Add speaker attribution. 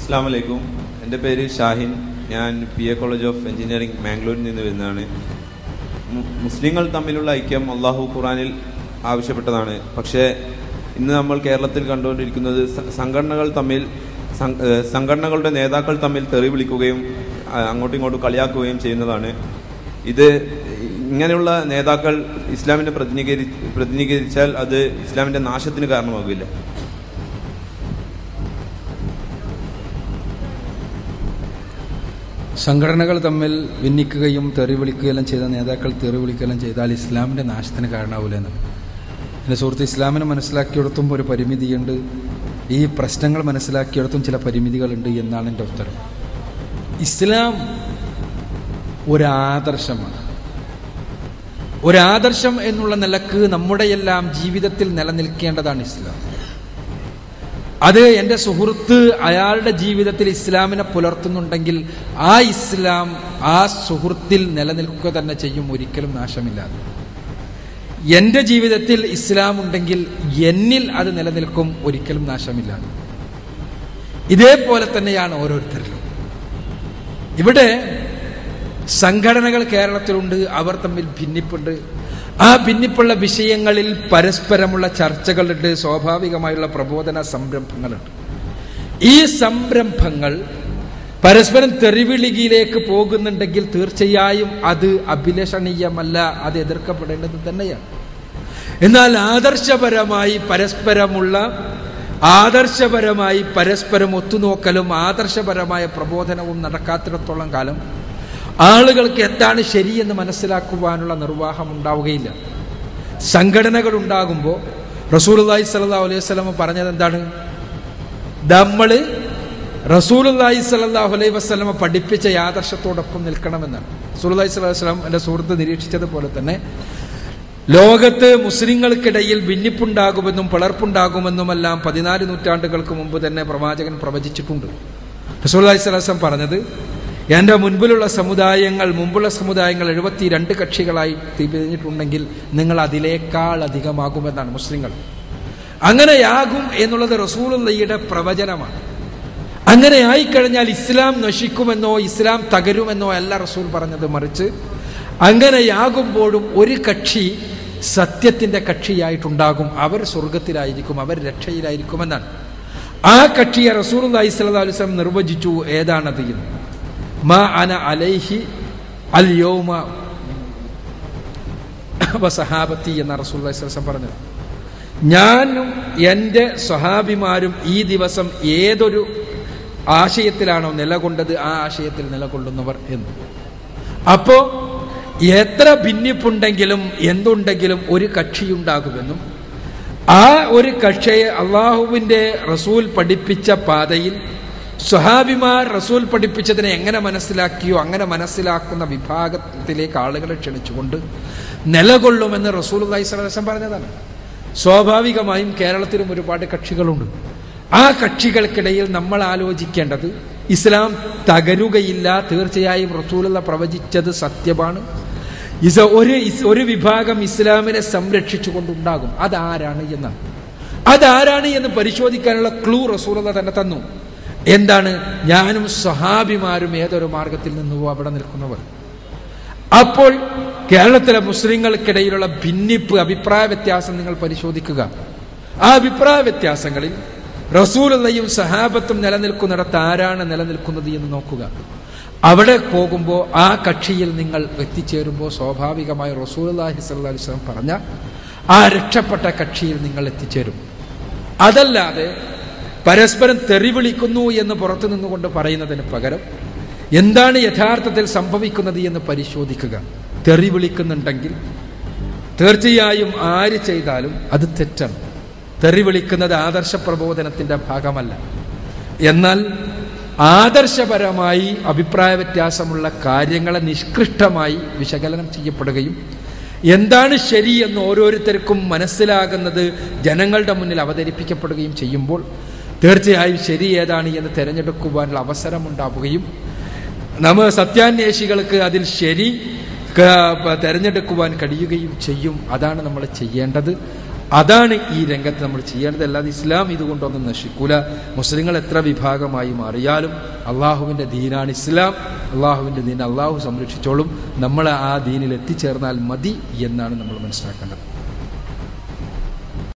Speaker 1: അസ്സാം വലൈക്കും എൻ്റെ പേര് ഷാഹിൻ ഞാൻ P A college of engineering മാംഗ്ലൂരിൽ നിന്ന് വരുന്നതാണ് മു- മുസ്ലിങ്ങൾ തമ്മിലുള്ള ഐക്യം അള്ളാഹു ഖുറാനിൽ ആവശ്യപ്പെട്ടതാണ് പക്ഷേ ഇന്ന് നമ്മൾ കേരളത്തിൽ കണ്ടുകൊണ്ടിരിക്കുന്നത് സ- സംഘടനകൾ തമ്മിൽ സം- ഏഹ് സംഘടനകളുടെ നേതാക്കൾ തമ്മിൽ തെറി വിളിക്കുകയും ആ, അങ്ങോട്ടും ഇങ്ങോട്ടും കളിയാക്കുകയും ചെയ്യുന്നതാണ് ഇത് ഇങ്ങനെയുള്ള നേതാക്കൾ ഇസ്ലാമിനെ പ്രതിനിധീകരി പ്രതിനിധീകരിച്ചാൽ അത് ഇസ്ലാമിൻ്റെ നാശത്തിന് കാരണമാകില്ല
Speaker 2: സംഘടനകൾ തമ്മിൽ ഭിന്നിക്കുകയും തെറി വിളിക്കുകയെല്ലാം ചെയ്ത നേതാക്കൾ തെറി വിളിക്കുകയെല്ലാം ചെയ്താൽ ഇസ്ലാമിൻ്റെ നാശത്തിന് കാരണമാവില്ലെന്ന് എൻ്റെ സുഹൃത്ത് ഇസ്ലാമിനെ മനസ്സിലാക്കിയെടുത്തും ഒരു പരിമിതിയുണ്ട് ഈ പ്രശ്നങ്ങൾ മനസ്സിലാക്കിയെടുത്തും ചില പരിമിതികളുണ്ട് എന്നാണ് എൻ്റെ ഉത്തരം ഇസ്ലാം ഒരാദർശമാണ് ഒരാദർശം എന്നുള്ള നിലക്ക് നമ്മുടെയെല്ലാം ജീവിതത്തിൽ നിലനിൽക്കേണ്ടതാണ് ഇസ്ലാം അത് എൻ്റെ സുഹൃത്ത് അയാളുടെ ജീവിതത്തിൽ ഇസ്ലാമിനെ പുലർത്തുന്നുണ്ടെങ്കിൽ ആ ഇസ്ലാം ആ സുഹൃത്തിൽ നിലനിൽക്കുക തന്നെ ചെയ്യും ഒരിക്കലും നാശമില്ലാതെ എൻ്റെ ജീവിതത്തിൽ ഇസ്ലാം ഉണ്ടെങ്കിൽ എന്നിൽ അത് നിലനിൽക്കും ഒരിക്കലും നാശമില്ലാതെ ഇതേപോലെ തന്നെയാണ് ഓരോരുത്തരിലും ഇവിടെ സംഘടനകൾ കേരളത്തിലുണ്ട് അവർ തമ്മിൽ ഭിന്നിപ്പുണ്ട് ആ ഭിന്നിപ്പുള്ള വിഷയങ്ങളിൽ പരസ്പരമുള്ള ചർച്ചകളുണ്ട് സ്വാഭാവികമായുള്ള പ്രബോധന സംരംഭങ്ങളുണ്ട് ഈ സംരംഭങ്ങൾ പരസ്പരം തെറിവിളികിലേക്ക് പോകുന്നുണ്ടെങ്കിൽ തീർച്ചയായും അത് അഭിലഷണീയമല്ല അത് എതിർക്കപ്പെടേണ്ടത് തന്നെയാണ് എന്നാൽ ആദർശപരമായി പരസ്പരമുള്ള ആദർശപരമായി പരസ്പരം ഒത്തുനോക്കലും ആദർശപരമായ പ്രബോധനവും നടക്കാത്തിടത്തോളം കാലം ആളുകൾക്ക് എന്താണ് ശരിയെന്ന് മനസ്സിലാക്കുവാനുള്ള നിർവാഹം ഉണ്ടാവുകയില്ല സംഘടനകൾ ഉണ്ടാകുമ്പോൾ റസൂലുള്ളാഹി സ്വല്ലല്ലാഹു അലൈഹി വസല്ലം പറഞ്ഞത് എന്താണ് നമ്മൾ റസൂലുള്ളാഹി സ്വല്ലല്ലാഹു അലൈഹി വസല്ലം പഠിപ്പിച്ച യാദർശത്തോടൊപ്പം നിൽക്കണമെന്നാണ് റസൂലുള്ളാഹി സ്വല്ലല്ലാഹു അലൈഹി വസല്ലം എൻ്റെ സുഹൃത്ത് നിരീക്ഷിച്ചതുപോലെ തന്നെ ലോകത്ത് മുസ്ലിങ്ങൾക്കിടയിൽ ഭിന്നിപ്പുണ്ടാകുമെന്നും പിളർപ്പുണ്ടാകുമെന്നുമെല്ലാം പതിനാല് നൂറ്റാണ്ടുകൾക്ക് മുമ്പ് തന്നെ പ്രവാചകൻ പ്രവചിച്ചിട്ടുണ്ട് റസൂലുള്ളാഹി സ്വല്ലല്ലാഹു അലൈഹി വസല്ലം പറഞ്ഞത് എൻ്റെ മുൻപിലുള്ള സമുദായങ്ങൾ മുമ്പുള്ള സമുദായങ്ങൾ എഴുപത്തി രണ്ട് കക്ഷികളായി തിരിഞ്ഞിട്ടുണ്ടെങ്കിൽ നിങ്ങൾ അതിലേക്കാൾ അധികമാകുമെന്നാണ് മുസ്ലിങ്ങൾ അങ്ങനെയാകും എന്നുള്ളത് റസൂലുള്ളയുടെ പ്രവചനമാണ് അങ്ങനെ ആയിക്കഴിഞ്ഞാൽ ഇസ്ലാം നശിക്കുമെന്നോ ഇസ്ലാം തകരുമെന്നോ അല്ല റസൂൽ പറഞ്ഞത് മറിച്ച് അങ്ങനെയാകുമ്പോഴും ഒരു കക്ഷി സത്യത്തിന്റെ കക്ഷിയായിട്ടുണ്ടാകും അവർ സ്വർഗത്തിലായിരിക്കും അവർ രക്ഷയിലായിരിക്കുമെന്നാണ് ആ കക്ഷിയെ റസൂൽ അലൈഹി സ്വലാ വസ്ലം നിർവചിച്ചു ഏതാണത് എന്ന് മാ അന അലൈഹി അൽ യൗമ വസഹാബത്തി എന്ന റസൂൽ അലൈഹി സ്വലം പറഞ്ഞത് ഞാനും എൻ്റെ സ്വഹാബിമാരും ഈ ദിവസം ഏതൊരു ആശയത്തിലാണോ നിലകൊണ്ടത് ആ ആശയത്തിൽ നിലകൊള്ളുന്നവർ എന്ന് അപ്പോ എത്ര ഭിന്നിപ്പുണ്ടെങ്കിലും എന്തുണ്ടെങ്കിലും ഒരു കക്ഷിയുണ്ടാകുമെന്നും ആ ഒരു കക്ഷിയെ അള്ളാഹുവിൻ്റെ റസൂൽ പഠിപ്പിച്ച പാതയിൽ സ്വഹാബിമാർ റസൂൽ പഠിപ്പിച്ചതിനെ എങ്ങനെ മനസ്സിലാക്കിയോ അങ്ങനെ മനസ്സിലാക്കുന്ന വിഭാഗത്തിലേക്ക് ആളുകളെ ക്ഷണിച്ചുകൊണ്ട് നിലകൊള്ളുമെന്ന് റസൂൽ അള്ളഹി സ്വലം പറഞ്ഞതാണ് സ്വാഭാവികമായും കേരളത്തിലും ഒരുപാട് കക്ഷികളുണ്ട് ആ കക്ഷികൾക്കിടയിൽ നമ്മൾ ആലോചിക്കേണ്ടത് ഇസ്ലാം തകരുകയില്ല തീർച്ചയായും റസൂലുള്ള പ്രവചിച്ചത് സത്യമാണ് ഇസ ഒരു ഇസ് ഒരു വിഭാഗം ഇസ്ലാമിനെ സംരക്ഷിച്ചുകൊണ്ടുണ്ടാകും അതാരാണ് എന്നാണ് അതാരാണ് എന്ന് പരിശോധിക്കാനുള്ള ക്ലൂ റസൂലത തന്നെ തന്നു എന്താണ് ഞാനും സ്വഹാബിമാരും ഏതൊരു മാർഗത്തിൽ നിന്നുവോ അവിടെ നിൽക്കുന്നവർ അപ്പോൾ കേരളത്തിലെ മുസ്ലിങ്ങൾക്കിടയിലുള്ള ഭിന്നിപ്പ് അഭിപ്രായ വ്യത്യാസം നിങ്ങൾ പരിശോധിക്കുക ആ അഭിപ്രായ വ്യത്യാസങ്ങളിൽ റസൂലയും സഹാബത്തും നിലനിൽക്കുന്നിടത്ത് ആരാണ് നിലനിൽക്കുന്നത് എന്ന് നോക്കുക അവിടെ പോകുമ്പോൾ ആ കക്ഷിയിൽ നിങ്ങൾ എത്തിച്ചേരുമ്പോൾ സ്വാഭാവികമായി റസൂലി സല്ലി വസ്ലം പറഞ്ഞ ആ രക്ഷപ്പെട്ട കക്ഷിയിൽ നിങ്ങൾ എത്തിച്ചേരും അതല്ലാതെ പരസ്പരം തെറി വിളിക്കുന്നു എന്ന് പുറത്തു നിന്നുകൊണ്ട് പറയുന്നതിന് പകരം എന്താണ് യഥാർത്ഥത്തിൽ സംഭവിക്കുന്നത് എന്ന് പരിശോധിക്കുക തെറി വിളിക്കുന്നുണ്ടെങ്കിൽ തീർച്ചയായും ആര് ചെയ്താലും അത് തെറ്റാണ് തെറി വിളിക്കുന്നത് ആദർശ പ്രബോധനത്തിന്റെ ഭാഗമല്ല എന്നാൽ ആദർശപരമായി അഭിപ്രായ വ്യത്യാസമുള്ള കാര്യങ്ങളെ നിഷ്കൃഷ്ടമായി വിശകലനം ചെയ്യപ്പെടുകയും എന്താണ് ശരി എന്ന് ഓരോരുത്തർക്കും മനസ്സിലാകുന്നത് ജനങ്ങളുടെ മുന്നിൽ അവതരിപ്പിക്കപ്പെടുകയും ചെയ്യുമ്പോൾ തീർച്ചയായും ശരി ഏതാണ് എന്ന് തിരഞ്ഞെടുക്കുവാനുള്ള അവസരമുണ്ടാവുകയും നമ്മ സത്യാന്വേഷികൾക്ക് അതിൽ ശരി ക- തിരഞ്ഞെടുക്കുവാൻ കഴിയുകയും ചെയ്യും അതാണ് നമ്മൾ ചെയ്യേണ്ടത് അതാണ് ഈ രംഗത്ത് നമ്മൾ ചെയ്യേണ്ടത് അല്ലാതെ ഇസ്ലാം ഇതുകൊണ്ടൊന്നും നശിക്കൂല മുസ്ലിങ്ങൾ എത്ര വിഭാഗമായി മാറിയാലും അള്ളാഹുവിൻ്റെ ദീനാണ് ഇസ്ലാം അള്ളാഹുവിൻ്റെ ദീൻ അള്ളാഹു സംരക്ഷിച്ചോളും നമ്മൾ ആ ദീനിൽ എത്തിച്ചേർന്നാൽ മതി എന്നാണ് നമ്മൾ മനസ്സിലാക്കേണ്ടത്